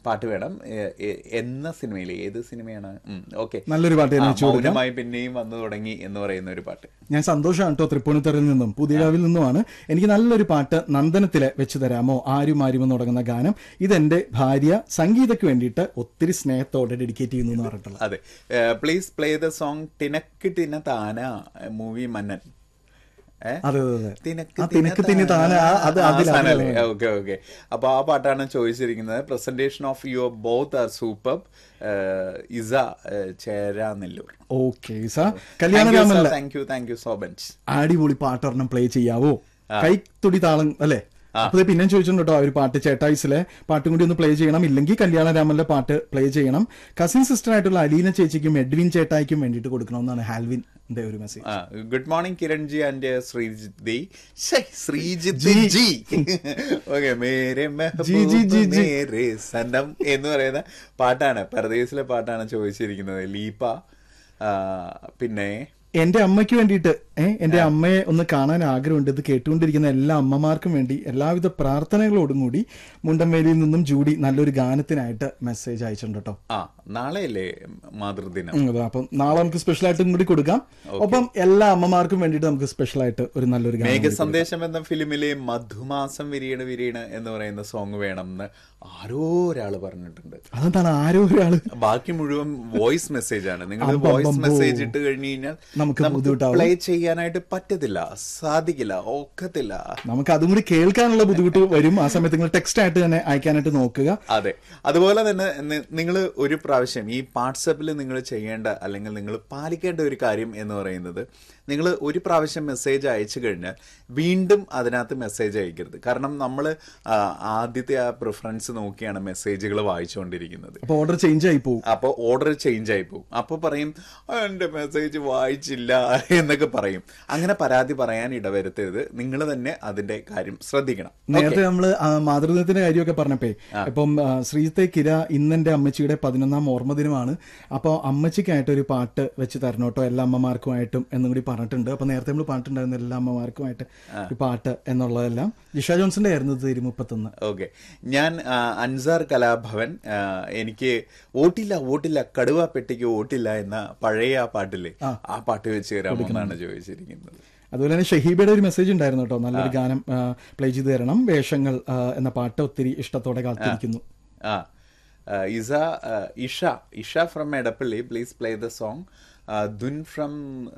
പാട്ട് വേണം A- A- എന്ന സിനിമയിൽ ഏത് സിനിമയാണ് ഓക്കെ നല്ലൊരു പാട്ട് തന്നെ വെച്ചു കൊടുക്കാം മൗനമായി പിന്നെയും വന്നു തുടങ്ങി എന്ന് പറയുന്ന ഒരു പാട്ട് ഞാൻ സന്തോഷമാണ് കേട്ടോ തൃപ്പൂണിത്തറിൽ നിന്നും പുതിയകാവിൽ നിന്നുമാണ് എനിക്ക് നല്ലൊരു പാട്ട് നന്ദനത്തിലെ വെച്ച് തരാമോ ആരും ആരും എന്ന് തുടങ്ങുന്ന ഗാനം ഇതെന്റെ ഭാര്യ സംഗീതയ്ക്ക് വേണ്ടിയിട്ട് ഒത്തിരി സ്നേഹത്തോടെ ഡെഡിക്കേറ്റ് ചെയ്യുന്നു എന്ന് പറഞ്ഞിട്ടുള്ളത് അതെ പ്ലീസ് പ്ലേ ദ സോങ് തിനക്ക് തിന താന മൂവി മന്നൻ ഏ? അതെ അതെ അതെ തിനക്ക് ആ തിനക്ക് തിനി താന ആ- അത് അതിൽ അതിലാണ്. ഓക്കെ ഓക്കെ അപ്പൊ ആ പാട്ടാണ് ചോദിച്ചിരിക്കുന്നത് presentation of your both are super ഇസ ഏഹ്, ചേരാനെല്ലൂർ ഓക്കെ സാ കല്യാണരാമനിലെ thank you thank you so much അടിപൊളി പാട്ടൊരെണ്ണം പ്ലേ ചെയ്യാവോ കൈത്തൊടി താളം അല്ലേ അപ്പൊ ദേ പിന്നെയും ചോദിച്ചിട്ടുണ്ട് കേട്ടോ ആ ഒരു പാട്ട് ചേട്ടായിസിലെ പാട്ടും കൂടി ഒന്ന് പ്ലേ ചെയ്യണം ഇല്ലെങ്കിൽ കല്യാണരാമനിലെ പാട്ട് പ്ലേ ചെയ്യണം കസിൻ സിസ്റ്റർ ആയിട്ടുള്ള അലീന ചേച്ചിക്കും എഡ്വിൻ ചേട്ടായിക്കും വേണ്ടിയിട്ട് കൊടുക്കണമെന്നാണ് ഹാൽവിന്റെ ഒരു message good morning Kiran ji and Sreejith the Sreejith ji okay Mere ജി, ജി, ജി, ജി. മേരെ സനം എന്ന് പറയുന്ന പാട്ടാണ് പരദേശിലെ പാട്ടാണ് ചോദിച്ചിരിക്കുന്നത് ലീപ ആ, പിന്നെ എന്റെ അമ്മയ്ക്ക് വേണ്ടിയിട്ട് ഏഹ് എന്റെ അമ്മയെ ഒന്ന് കാണാൻ ആഗ്രഹമുണ്ട് ഇത് കേട്ടുകൊണ്ടിരിക്കുന്ന എല്ലാ അമ്മമാർക്കും വേണ്ടി എല്ലാവിധ പ്രാർത്ഥനകളോടും കൂടി മുണ്ടംവേലിയിൽ നിന്നും ജൂഡി നല്ലൊരു ഗാനത്തിനായിട്ട് മെസ്സേജ് അയച്ചിട്ടുണ്ട് കേട്ടോ ആ നാളെയല്ലേ മാതൃദിനം ഉം, അതെ അപ്പം നാളെ നമുക്ക് സ്പെഷ്യൽ ആയിട്ടും കൂടി കൊടുക്കാം ഒപ്പം എല്ലാ അമ്മമാർക്കും വേണ്ടിയിട്ട് നമുക്ക് സ്പെഷ്യൽ ആയിട്ട് ഒരു നല്ലൊരു ഗാനം മേഘ സന്ദേശം എന്ന ഫിലിമിലെ മധുമാസം വിരീണ് വിരീണ് എന്ന് പറയുന്ന സോങ് വേണം എന്ന് ആരോ ഒരാള് പറഞ്ഞിട്ടുണ്ട് അതെന്താണ് ആരോ ഒരാള് ബാക്കി മുഴുവൻ വോയിസ് മെസ്സേജ് ആണ് നിങ്ങൾ അമ്പമ്പോ. വോയിസ് മെസ്സേജ് ഇട്ട് കഴിഞ്ഞു കഴിഞ്ഞാൽ നമുക്ക് ബുദ്ധിമുട്ടാവും. പ്ലേ ചെയ്യാനായിട്ട് പറ്റത്തില്ല സാധിക്കില്ല ഒക്കത്തില്ല നമുക്ക് അതും കൂടി കേൾക്കാനുള്ള ബുദ്ധിമുട്ട് വരും ആ സമയത്ത് നിങ്ങൾ ടെക്സ്റ്റ് ആയിട്ട് തന്നെ അയക്കാനായിട്ട് നോക്കുക അതെ അതുപോലെ തന്നെ നിങ്ങൾ ഒരു പ്രാവശ്യം ഈ വാട്സപ്പിൽ നിങ്ങൾ ചെയ്യേണ്ട അല്ലെങ്കിൽ നിങ്ങൾ പാലിക്കേണ്ട ഒരു കാര്യം എന്ന് പറയുന്നത് നിങ്ങൾ ഒരു പ്രാവശ്യം മെസ്സേജ് അയച്ചു കഴിഞ്ഞാൽ വീണ്ടും അതിനകത്ത് മെസ്സേജ് അയക്കരുത് കാരണം നമ്മൾ ആദ്യത്തെ ആ പ്രിഫറൻസ് നോക്കിയാണ് മെസ്സേജുകൾ വായിച്ചുകൊണ്ടിരിക്കുന്നത് അപ്പൊ ഓർഡർ ചേഞ്ച് ആയി പോകും അപ്പോൾ ഓർഡർ ചേഞ്ച് ആയി പോകും അപ്പോൾ പറയും "ആ, എൻ്റെ മെസ്സേജ് വായിച്ചില്ല എന്നൊക്കെ പറയും അങ്ങനെ പരാതി പറയാൻ ഇടവരുത്തരുത് നിങ്ങൾ തന്നെ അതിന്റെ കാര്യം ശ്രദ്ധിക്കണം നേരത്തെ നമ്മള് ആ മാതൃദിനത്തിന്റെ കാര്യമൊക്കെ പറഞ്ഞപ്പേ ഇപ്പം ആ, ശ്രീത്തെ കിര ഇന്നെന്റെ അമ്മച്ചിയുടെ പതിനൊന്നാം ഓർമ്മദിനമാണ് അപ്പോൾ അമ്മച്ചിക്കായിട്ട് ഒരു പാട്ട് വെച്ച് തരണം കേട്ടോ എല്ലാ അമ്മമാർക്കുമായിട്ടും എന്നും കൂടി പറഞ്ഞിട്ടുണ്ട് അപ്പൊ നേരത്തെ നമ്മൾ പാട്ടുണ്ടായിരുന്ന എല്ലാ അമ്മമാർക്കുമായിട്ട് ഒരു പാട്ട് എന്നുള്ളതെല്ലാം ജിഷ ജോൺസിന്റെ ആയിരുന്നു ഇത് മുപ്പത്തൊന്ന് ഓക്കെ ഞാൻ ആ, അൻസാർ കലാഭവൻ ആ, എനിക്ക് വോട്ടില്ല വോട്ടില്ല കടുവ പെട്ടിക്ക് വോട്ടില്ല എന്ന പഴയ ആ പാട്ടില്ലേ ആ പാട്ട് വെച്ച് തരാമെന്നാണ് ചോദിച്ചിരിക്കുന്നത് അതുപോലെ തന്നെ ഷഹീബയുടെ ഒരു മെസ്സേജ് ഉണ്ടായിരുന്നു കേട്ടോ നല്ലൊരു ഗാനം പ്ലേ ചെയ്ത് തരണം വേഷങ്ങൾ ആ, എന്ന പാട്ട് ഒത്തിരി ഇഷ്ടത്തോടെ കാത്തിരിക്കുന്നു ആ ആ, ഇസ ആ, Isha Isha from Edappally please play the song Dhun from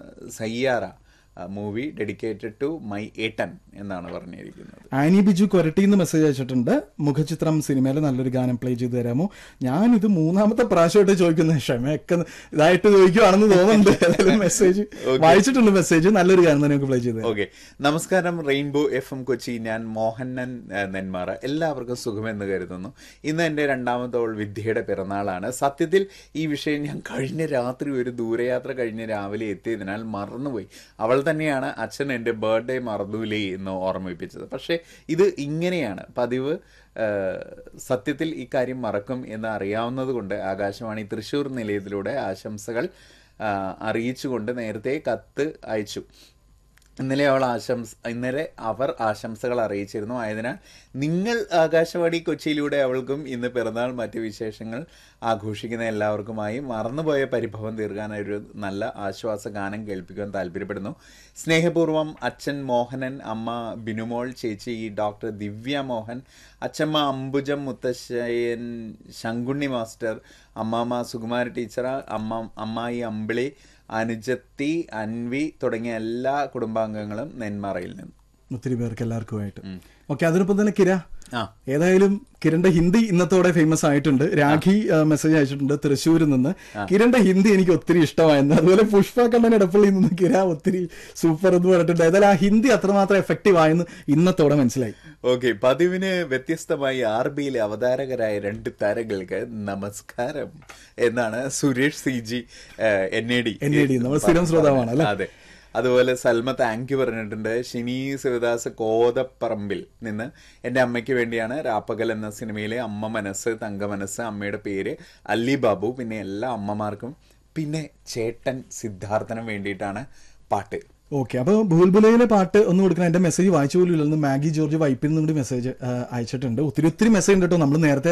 Saiyaara movie dedicated to my ഏട്ടൻ എന്നാണ് പറഞ്ഞിരിക്കുന്നത് ആനി ബിജു കൊരട്ടിന്ന് മെസ്സേജ് അയച്ചിട്ടുണ്ട് മുഖചിത്രം സിനിമയിൽ നല്ലൊരു ഗാനം പ്ലേ ചെയ്ത് തരാമോ ഞാൻ ഇത് മൂന്നാമത്തെ പ്രാവശ്യമായിട്ട് ചോദിക്കുന്നത് ക്ഷമയൊക്കെ ഇതായിട്ട് ചോദിക്കുവാണെന്ന് തോന്നുന്നുണ്ട് ഏതായാലും മെസ്സേജ് വായിച്ചിട്ടുണ്ട് മെസ്സേജ് നല്ലൊരു ഗാനം തന്നെ നമുക്ക് പ്ലേ ചെയ്ത് തരാം. ഓക്കെ നമസ്കാരം റെയിൻബോ എഫ് എം കൊച്ചി ഞാൻ മോഹനൻ ആ, നെന്മാറ എല്ലാവർക്കും സുഖമെന്ന് കരുതുന്നു ഇന്ന് എൻ്റെ രണ്ടാമത്തോൾ വിദ്യയുടെ പിറന്നാളാണ് സത്യത്തിൽ ഈ വിഷയം ഞാൻ കഴിഞ്ഞ രാത്രി ഒരു ദൂരയാത്ര കഴിഞ്ഞ് രാവിലെ എത്തിയതിനാൽ മറന്നുപോയി അവൾ തന്നെയാണ് അച്ഛൻ എൻ്റെ ബർത്ത്ഡേ മറന്നൂലേ എന്ന് ഓർമ്മിപ്പിച്ചത് പക്ഷേ ഇത് ഇങ്ങനെയാണ് പതിവ് ആ, സത്യത്തിൽ ഈ കാര്യം മറക്കും എന്ന് അറിയാവുന്നത് കൊണ്ട് ആകാശവാണി തൃശ്ശൂർ നിലയത്തിലൂടെ ആശംസകൾ ആ, അറിയിച്ചുകൊണ്ട് നേരത്തെ കത്ത് അയച്ചു ഇന്നലെ അവൾ ആശംസ ഇന്നലെ അവർ ആശംസകൾ അറിയിച്ചിരുന്നു ആയതിനാൽ നിങ്ങൾ ആകാശവാണി കൊച്ചിയിലൂടെ അവൾക്കും ഇന്ന് പിറന്നാൾ മറ്റ് വിശേഷങ്ങൾ ആഘോഷിക്കുന്ന എല്ലാവർക്കുമായി മറന്നുപോയ പരിഭവം തീർക്കാൻ ഒരു നല്ല ആശ്വാസ ഗാനം കേൾപ്പിക്കാൻ താല്പര്യപ്പെടുന്നു സ്നേഹപൂർവ്വം അച്ഛൻ മോഹനൻ അമ്മ ബിനുമോൾ ചേച്ചി ഡോക്ടർ ദിവ്യ മോഹൻ അച്ഛമ്മ അംബുജം മുത്തശ്ശയൻ ശങ്കുണ്ണി മാസ്റ്റർ അമ്മാമ്മ സുകുമാരി ടീച്ചർ അമ്മ അമ്മായി അമ്പിളി അനുജത്തി അൻവി തുടങ്ങിയ എല്ലാ കുടുംബാംഗങ്ങളും നെന്മാറയിൽ നിന്ന് ഒത്തിരി പേർക്ക് എല്ലാവർക്കുമായിട്ട് ഓക്കെ അതിനൊപ്പം തന്നെ കിര ആ ഏതായാലും കിരണിന്റെ ഹിന്ദി ഇന്നത്തോടെ ഫേമസ് ആയിട്ടുണ്ട് രാഖി മെസ്സേജ് അയച്ചിട്ടുണ്ട് തൃശ്ശൂരിൽ നിന്ന് കിരണിന്റെ ഹിന്ദി എനിക്ക് ഒത്തിരി ഇഷ്ടമായിരുന്നു അതുപോലെ പുഷ്പ കണ്ണൻ ഇടപ്പള്ളിയിൽ നിന്ന് കിര ഒത്തിരി സൂപ്പർ എന്ന് പറഞ്ഞിട്ടുണ്ട് ഏതായാലും ആ ഹിന്ദി അത്രമാത്രം എഫക്റ്റീവ് ആയെന്ന് ഇന്നത്തോടെ മനസ്സിലായി ഓക്കെ പതിവിന് വ്യത്യസ്തമായി ആർ ബിയിലെ അവതാരകരായ രണ്ട് താരങ്ങൾക്ക് നമസ്കാരം എന്നാണ് Suresh C G N A D NAD, നമ്മൾ സ്ഥിരം ശ്രോതാവാണ് അല്ലേ? അതെ അതുപോലെ സൽമ താങ്ക് യു പറഞ്ഞിട്ടുണ്ട് ഷിനി ശിവദാസ് കോതപ്പറമ്പിൽ നിന്ന് എൻ്റെ അമ്മയ്ക്ക് വേണ്ടിയാണ് രാപ്പകൽ എന്ന സിനിമയിലെ അമ്മ മനസ്സ് തങ്ക മനസ്സ് അമ്മയുടെ പേര് അല്ലി ബാബു പിന്നെ എല്ലാ അമ്മമാർക്കും പിന്നെ ചേട്ടൻ സിദ്ധാർത്ഥനും വേണ്ടിയിട്ടാണ് പാട്ട് ഓക്കെ അപ്പൊ ഭൂൽബുലയിലെ പാട്ട് ഒന്ന് കൊടുക്കണം എന്റെ മെസ്സേജ് വായിച്ചു പോലും ഇല്ലെന്ന് മാഗി ജോർജ് വൈപ്പിൽ നിന്നും കൂടി മെസ്സേജ് അയച്ചിട്ടുണ്ട് ഒത്തിരി ഒത്തിരി മെസ്സേജ് ഉണ്ട് കേട്ടോ നമ്മൾ നേരത്തെ